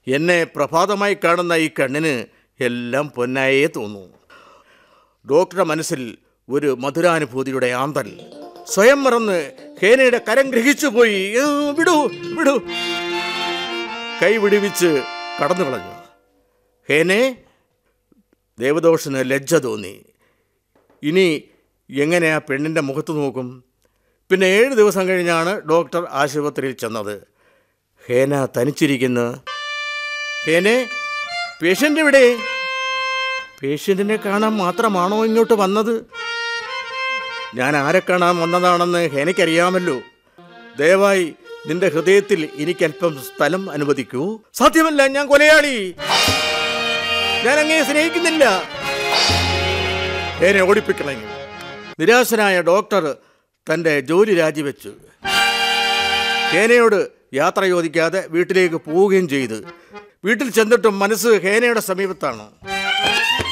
എന്നെ പ്രഭാതമായി കാണുന്ന ഈ കണ്ണിന് എല്ലാം പൊന്നായേ തോന്നൂ ഡോക്ടറുടെ മനസ്സിൽ ഒരു മധുരാനുഭൂതിയുടെ ആന്തൽ സ്വയം മറന്ന് ഹേനയുടെ കരം ഗ്രഹിച്ചു പോയി ഏ, വിടൂ വിടൂ കൈ വിടുവിച്ച് കടന്നു കളഞ്ഞു ഹേനെ ദേവദോഷന് ലജ്ജ തോന്നി ഇനി എങ്ങനെ ആ പെണ്ണിൻ്റെ മുഖത്ത് നോക്കും പിന്നെ ഏഴ് ദിവസം കഴിഞ്ഞാണ് ഡോക്ടർ ആശുപത്രിയിൽ ചെന്നത് ഹേന തനിച്ചിരിക്കുന്നു ഹേനെ പേഷ്യൻ്റ് എവിടെ പേഷ്യൻറ്റിനെ കാണാൻ മാത്രമാണോ ഇങ്ങോട്ട് വന്നത് ഞാൻ ആരെ കാണാൻ വന്നതാണെന്ന് ഹേനയ്ക്കറിയാമല്ലോ ദയവായി നിന്റെ ഹൃദയത്തിൽ എനിക്കല്പം സ്ഥലം അനുവദിക്കൂ സാധ്യമല്ല ഞാൻ കൊലയാളി ഞാൻ അങ്ങേ സ്നേഹിക്കുന്നില്ല എന്നെ ഓടിപ്പിക്കളഞ്ഞു നിരാശനായ ഡോക്ടർ തൻ്റെ ജോലി രാജിവെച്ചു ഹേനയോട് യാത്ര ചോദിക്കാതെ വീട്ടിലേക്ക് പോവുകയും ചെയ്തു വീട്ടിൽ ചെന്നിട്ടും മനസ്സ് ഹേനയുടെ സമീപത്താണ്